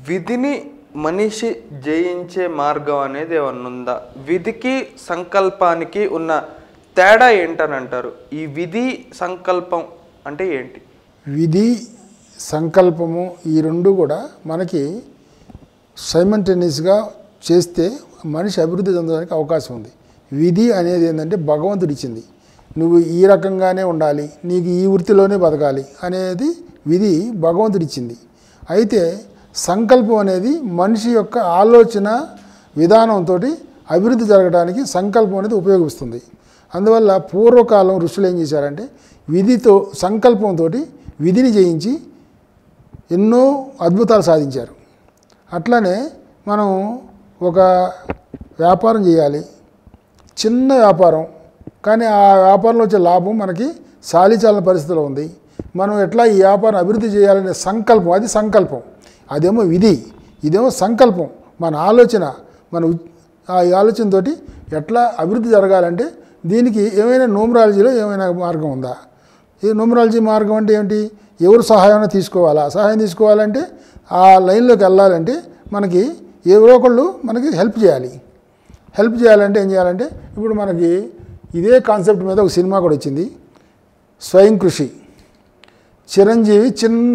విధిని మనిషి జయించే మార్గం అనేది ఏమన్నా ఉందా విధికి సంకల్పానికి ఉన్న తేడా ఏంటని అంటారు ఈ విధి సంకల్పం అంటే ఏంటి విధి సంకల్పము ఈ రెండు కూడా మనకి సైమంటేనియస్గా చేస్తే మనిషి అభివృద్ధి చెందడానికి అవకాశం ఉంది విధి అనేది ఏంటంటే భగవంతుడు ఇచ్చింది నువ్వు ఈ రకంగానే ఉండాలి నీకు ఈ వృత్తిలోనే బతకాలి అనేది విధి భగవంతుడు ఇచ్చింది అయితే సంకల్పం అనేది మనిషి యొక్క ఆలోచన విధానంతో అభివృద్ధి జరగడానికి సంకల్పం అనేది ఉపయోగిస్తుంది అందువల్ల పూర్వకాలం ఋషులు ఏం చేశారంటే విధితో సంకల్పంతో విధిని జయించి ఎన్నో అద్భుతాలు సాధించారు అట్లానే మనం ఒక వ్యాపారం చేయాలి చిన్న వ్యాపారం కానీ ఆ వ్యాపారంలో వచ్చే లాభం మనకి సాలిచాలని పరిస్థితిలో ఉంది మనం ఎట్లా ఈ వ్యాపారం అభివృద్ధి చేయాలనే సంకల్పం అది సంకల్పం అదేమో విధి ఇదేమో సంకల్పం మన ఆలోచన మన ఉ- ఆ ఆలోచనతో ఎట్లా అభివృద్ధి జరగాలంటే దీనికి ఏమైనా న్యూమరాలజీలో ఏమైనా మార్గం ఉందా ఈ న్యూమరాలజీ మార్గం అంటే ఏంటి ఎవరు సహాయం తీసుకోవాలా సహాయం తీసుకోవాలంటే ఆ లైన్లోకి వెళ్ళాలంటే మనకి ఎవరో ఒకళ్ళు మనకి హెల్ప్ చేయాలి హెల్ప్ చేయాలంటే ఏం చేయాలంటే ఇప్పుడు మనకి ఇదే కాన్సెప్ట్ మీద ఒక సినిమా కూడా వచ్చింది స్వయం కృషి చిరంజీవి చిన్న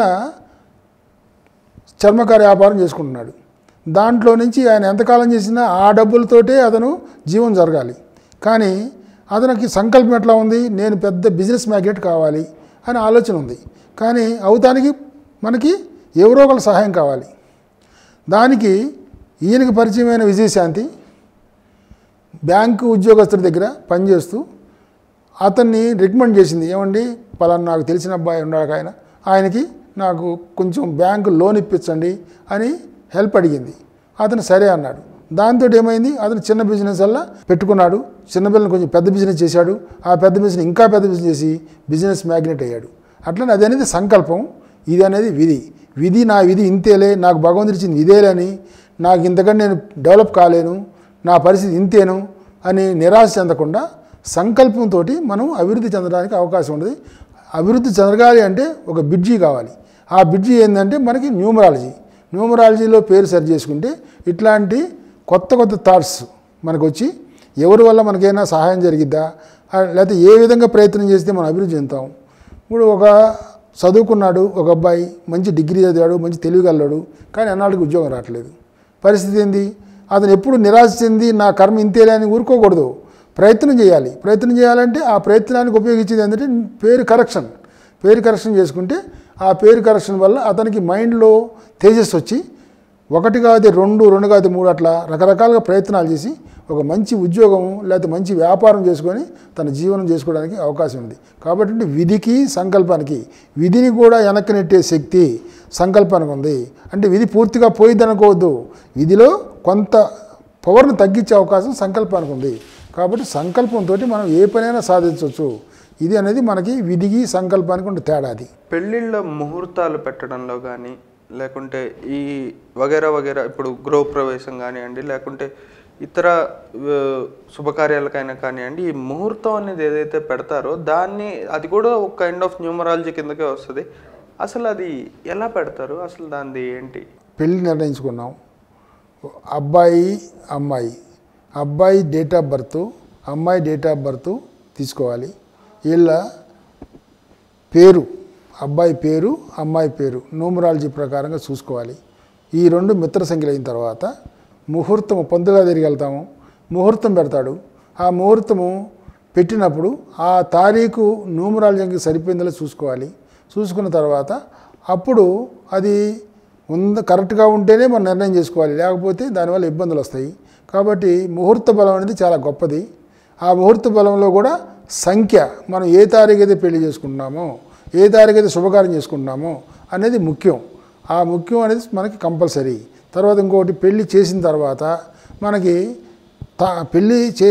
చర్మకార వ్యాపారం చేసుకుంటున్నాడు దాంట్లో నుంచి ఆయన ఎంతకాలం చేసినా ఆ డబ్బులతోటే అతను జీవం జరగాలి కానీ అతనికి సంకల్పం ఎట్లా ఉంది నేను పెద్ద బిజినెస్ మ్యాగ్నెట్ కావాలి అని ఆలోచన ఉంది కానీ అవుతానికి మనకి ఎవరో ఒకళ్ళ సహాయం కావాలి దానికి ఈయనకి పరిచయమైన విజయశాంతి బ్యాంకు ఉద్యోగస్తుడి దగ్గర పనిచేస్తూ అతన్ని రికమెండ్ చేసింది ఏమండి పలానా నాకు తెలిసిన అబ్బాయి ఉన్నాడు ఆయన ఆయనకి నాకు కొంచెం బ్యాంకు లోన్ ఇప్పించండి అని హెల్ప్ అడిగింది అతను సరే అన్నాడు దాంతో ఏమైంది అతను చిన్న బిజినెస్ వల్ల పెట్టుకున్నాడు చిన్న పిల్లలు కొంచెం పెద్ద బిజినెస్ చేశాడు ఆ పెద్ద బిజినెస్ ఇంకా పెద్ద బిజినెస్ చేసి బిజినెస్ మ్యాగ్నెట్ అయ్యాడు అట్లనే అది అనేది సంకల్పం ఇది అనేది విధి విధి నా విధి ఇంతేలే నాకు భగవంతుడు ఇచ్చింది ఇదేలేని నాకు ఇంతకంటే నేను డెవలప్ కాలేను నా పరిస్థితి ఇంతేను అని నిరాశ చెందకుండా సంకల్పంతో మనం అభివృద్ధి చెందడానికి అవకాశం ఉంటుంది అభివృద్ధి చెందగాలి అంటే ఒక బిడ్జీ కావాలి ఆ బిడ్జీ ఏంటంటే మనకి న్యూమరాలజీ న్యూమరాలజీలో పేరు సరి చేసుకుంటే ఇట్లాంటి కొత్త కొత్త థాట్స్ మనకు వచ్చి ఎవరి వల్ల మనకైనా సహాయం జరిగిద్దా ఆ, లేకపోతే ఏ విధంగా ప్రయత్నం చేస్తే మనం అభివృద్ధి చెందుతాం ఇప్పుడు ఒక చదువుకున్నాడు ఒక అబ్బాయి మంచి డిగ్రీ చదివాడు మంచి తెలివిగలడు కానీ అన్నాడికి ఉద్యోగం రావట్లేదు పరిస్థితి ఏంది అతను ఎప్పుడు నిరాశ చెంది నా కర్మ ఇంతేలే అని ఊరుకోకూడదు ప్రయత్నం చేయాలి ప్రయత్నం చేయాలంటే ఆ ప్రయత్నానికి ఉపయోగించేది ఏంటంటే పేరు కరెక్షన్ పేరు కరెక్షన్ చేసుకుంటే ఆ పేరు కరెక్షన్ వల్ల అతనికి మైండ్లో తేజస్సు వచ్చి ఒకటి కాదు రెండు రెండు కాదు మూడు అట్లా రకరకాలుగా ప్రయత్నాలు చేసి ఒక మంచి ఉద్యోగం లేకపోతే మంచి వ్యాపారం చేసుకొని తన జీవనం చేసుకోవడానికి అవకాశం ఉంది కాబట్టి విధికి సంకల్పానికి విధిని కూడా వెనక్కి నెట్టే శక్తి సంకల్పానికి ఉంది అంటే విధి పూర్తిగా పోయిద్ది అనుకోవద్దు విధిలో కొంత పవర్ను తగ్గించే అవకాశం సంకల్పానికి ఉంది కాబట్టి సంకల్పంతో మనం ఏ పనైనా సాధించవచ్చు ఇది అనేది మనకి విధికి సంకల్పానికి ఉండే తేడా అది పెళ్ళిళ్ళ ముహూర్తాలు పెట్టడంలో కానీ లేకుంటే ఈ వగేరా వగేరా ఇప్పుడు గృహప్రవేశం కానివ్వండి లేకుంటే ఇతర ఆ, శుభకార్యాలకైనా కానివ్వండి ఈ ముహూర్తం అనేది ఏదైతే పెడతారో దాన్ని అది కూడా ఒక కైండ్ ఆఫ్ న్యూమరాలజీ కిందకే వస్తుంది అసలు అది ఎలా పెడతారు అసలు దానిది ఏంటి పెళ్ళి నిర్ణయించుకున్నాం అబ్బాయి అమ్మాయి అబ్బాయి డేట్ ఆఫ్ బర్త్ అమ్మాయి డేట్ ఆఫ్ బర్త్ తీసుకోవాలి వీళ్ళ పేరు అబ్బాయి పేరు అమ్మాయి పేరు న్యూమరాలజీ ప్రకారంగా చూసుకోవాలి ఈ రెండు మిత్ర సంఖ్యలు అయిన తర్వాత ముహూర్తం పంతులుగా తిరిగి వెళ్తాము ముహూర్తం పెడతాడు ఆ ముహూర్తము పెట్టినప్పుడు ఆ తారీఖు న్యూమరాలజీకి సరిపోయిందో చూసుకోవాలి చూసుకున్న తర్వాత అప్పుడు అది ఉంద కరెక్ట్గా ఉంటేనే మనం నిర్ణయం చేసుకోవాలి లేకపోతే దానివల్ల ఇబ్బందులు వస్తాయి కాబట్టి ముహూర్త బలం అనేది చాలా గొప్పది ఆ ముహూర్త బలంలో కూడా సంఖ్య మనం ఏ తారీఖు అయితే పెళ్లి చేసుకుంటున్నామో ఏ తారీఖు అయితే శుభకార్యం చేసుకుంటున్నామో అనేది ముఖ్యం ఆ ముఖ్యం అనేది మనకి కంపల్సరీ తర్వాత ఇంకొకటి పెళ్లి చేసిన తర్వాత మనకి తా పెళ్ళి చే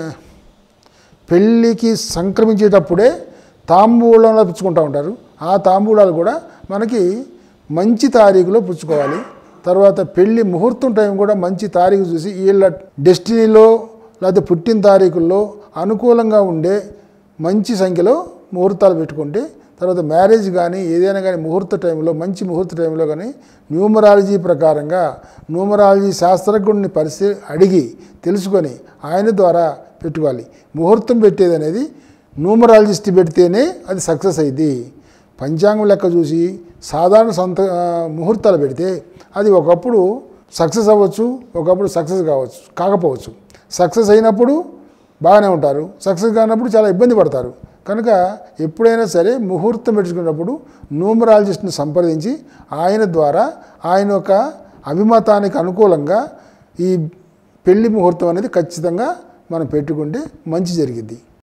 పెళ్ళికి సంక్రమించేటప్పుడే తాంబూలంలో పుచ్చుకుంటూ ఉంటారు ఆ తాంబూలాలు కూడా మనకి మంచి తారీఖులో పుచ్చుకోవాలి తర్వాత పెళ్లి ముహూర్తం టైం కూడా మంచి తారీఖు చూసి వీళ్ళ డెస్టినీలో లేకపోతే పుట్టిన తారీఖుల్లో అనుకూలంగా ఉండే మంచి సంఖ్యలో ముహూర్తాలు పెట్టుకుంటే తర్వాత మ్యారేజ్ కానీ ఏదైనా కానీ ముహూర్త టైంలో మంచి ముహూర్త టైంలో కానీ న్యూమరాలజీ ప్రకారంగా న్యూమరాలజీ శాస్త్రజ్ఞుడిని పరిస్థితి అడిగి తెలుసుకొని ఆయన ద్వారా పెట్టుకోవాలి ముహూర్తం పెట్టేది అనేది న్యూమరాలజిస్ట్ పెడితేనే అది సక్సెస్ అయింది పంచాంగం లెక్క చూసి సాధారణ సొంత ఆ, ముహూర్తాలు పెడితే అది ఒకప్పుడు సక్సెస్ అవ్వచ్చు ఒకప్పుడు సక్సెస్ కావచ్చు కాకపోవచ్చు సక్సెస్ అయినప్పుడు బాగానే ఉంటారు సక్సెస్ కానప్పుడు చాలా ఇబ్బంది పడతారు కనుక ఎప్పుడైనా సరే ముహూర్తం పెట్టుకున్నప్పుడు న్యూమరాలజిస్ట్ని సంప్రదించి ఆయన ద్వారా ఆయన యొక్క అభిమతానికి అనుకూలంగా ఈ పెళ్లి ముహూర్తం అనేది ఖచ్చితంగా మనం పెట్టుకుంటే మంచి జరిగిద్ది